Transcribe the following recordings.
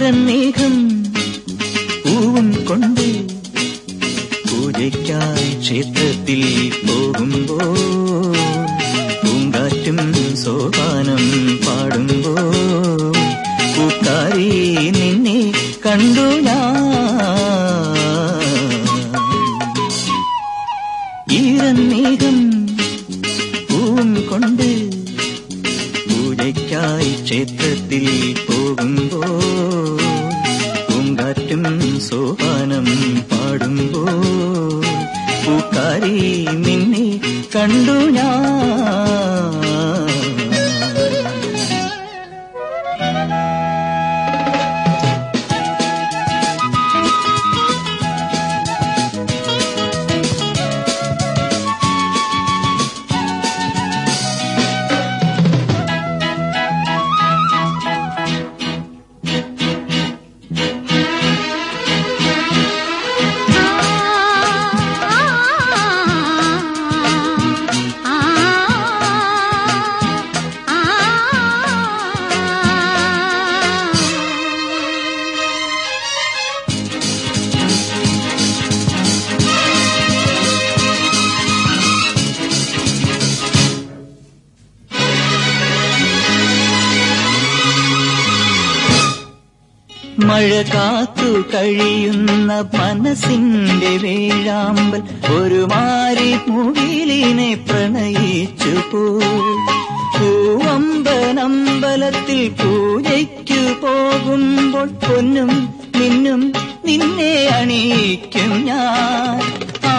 ഈരന്നേഹം പൂവും കൊണ്ട് പൂജയ്ക്കായി ക്ഷേത്രത്തിൽ പോകുമ്പോ പൂങ്കാറ്റും സോപാനം പാടുമ്പോ പൂക്കാരി നിന്നെ കണ്ടു ഞാൻ ഈരന്നേഹം പൂവും കൊണ്ട് പൂജയ്ക്കായി ക്ഷേത്രത്തിൽ പോകുമ്പോ പൂങ്കാറ്റും സോപാനം പാടുമ്പോ പൂക്കാരി നിന്നെ കണ്ടു ഞാൻ മഴ കാത്തു കഴിയുന്ന മനസ്സിന്റെ വേഴാമ്പൽ ഒരു മാരി മുകിലിനെ പ്രണയിച്ചു പൂവമ്പനമ്പലത്തിൽ പൂജയ്ക്കു പോകുമ്പോൾ പൊന്നും നിന്നും നിന്നെ അണിയിക്കും ഞാൻ ആ,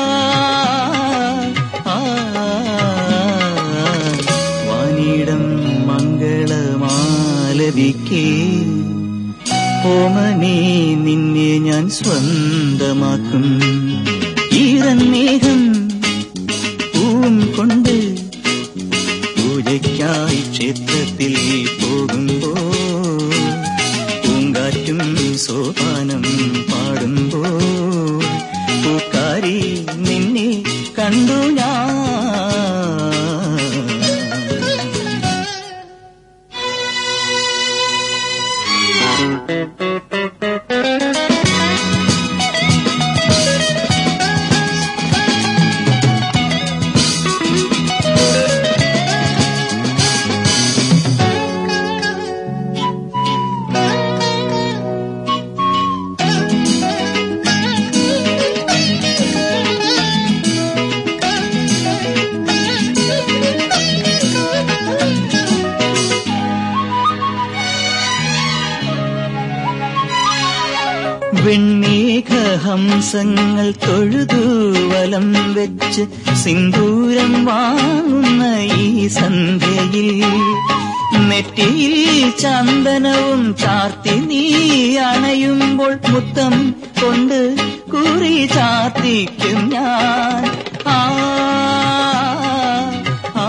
ആ, വാനിടം മംഗളമാലപിക്കേ ഓമനേ നിന്നെ ഞാൻ സ്വന്തമാക്കും ഈറന്നേഹം പൂവും കൊണ്ട് പൂജയ്ക്കായി ക്ഷേത്രത്തിൽ പോകുമ്പോ പൂങ്കാറ്റും സോപാനം പാടുമ്പോ പൂക്കാരി നിന്നെ കണ്ടു ഞാൻ വെണ്ണീഘഹംസങ്ങൾ തൊഴുതു വലം വെച്ച് സിന്ദൂരം വാങ്ങുന്ന ഈ സന്ധ്യയിൽ നെറ്റിയിൽ ചന്ദനവും ചാർത്തി നീ അണയുമ്പോൾ മുത്തം കൊണ്ട് കുറി ചാർത്തിക്കും ഞാൻ ആ ആ,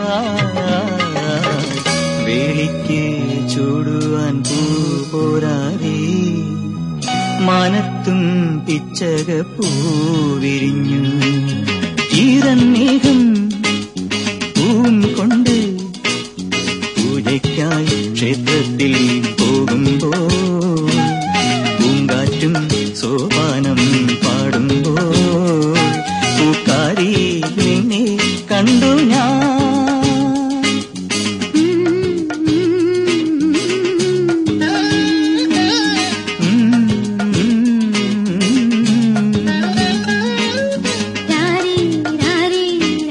വേളിക്ക് ചൂടുവാൻ പൂ പോരാതെ മാനത്തും പിച്ചക പൂവിരിഞ്ഞു ഈറന്നേഹം പൂവും കൊണ്ട് പൂജയ്ക്കായി ക്ഷേത്രത്തിൽ പോകുമ്പോ പൂങ്കാറ്റും സോപാനം പാടുമ്പോ പൂക്കാരി നിന്നെ കണ്ടു ഞാൻ രാരി രാരി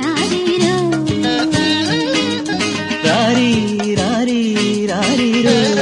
രാരിരോ രാരി രാരി രാരിരോ